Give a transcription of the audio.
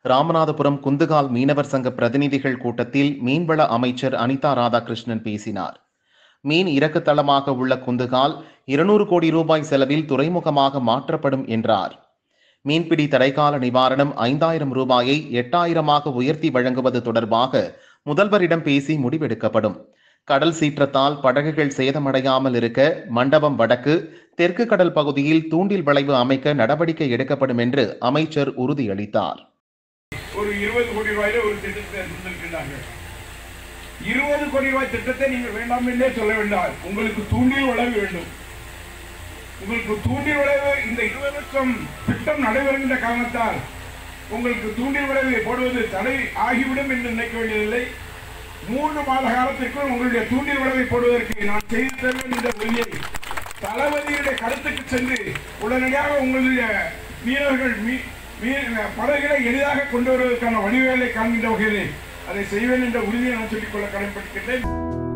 ராமநாதபுரம் குந்துகால் மீனவர் சங்க பிரதிநிதிகள் கூட்டத்தில் மீன்வள அமைச்சர் அனிதா ராதாகிருஷ்ணன் பேசினார் மீன் இறக்குத்தளமாக உள்ள குந்துகால் இருநூறு கோடி ரூபாய் செலவில் துறைமுகமாக மாற்றப்படும் என்றார் மீன்பிடி தடைக்கால நிவாரணம் ஐந்தாயிரம் ரூபாயை எட்டாயிரமாக உயர்த்தி வழங்குவது தொடர்பாக முதல்வரிடம் பேசி முடிவெடுக்கப்படும் கடல் சீற்றத்தால் படகுகள் சேதமடையாமல் இருக்க மண்டபம் வடக்கு தெற்கு கடல் பகுதியில் தூண்டில் வளைவு அமைக்க நடவடிக்கை எடுக்கப்படும் என்று அமைச்சர் உறுதியளித்தார் ஒரு இருபது கோடி ரூபாயில ஒரு திட்டத்தை தந்திருக்கிறார்கள் இருபது கோடி ரூபாய் திட்டத்தை நீங்கள் வேண்டாம் என்றே சொல்ல வேண்டாம் உங்களுக்கு தூண்டில் விளைவு வேண்டும் உங்களுக்கு தூண்டில் விளைவு இந்த இருபது லட்சம் திட்டம் நடைபெறுகின்ற காரணத்தால் உங்களுக்கு தூண்டில் விளைவை போடுவது தடை ஆகிவிடும் என்று நினைக்க வேண்டியதில்லை மூன்று மாத காலத்திற்குள் உங்களுடைய தூண்டில் விளைவை போடுவதற்கு நான் செய்து தருவேன் என்ற உறுதியை தளபதியுடைய கருத்துக்கு சென்று உடனடியாக உங்களுடைய மீனவர்கள் மீ- மீ- படகுகளை எளிதாக கொண்டு வருவதற்கான வழிவகைகளை காண்கின்ற வகையிலே அதை செய்வேன் என்ற உறுதியை நான் சொல்லிக்கொள்ள கடமைப்பட்டிருக்கின்றேன்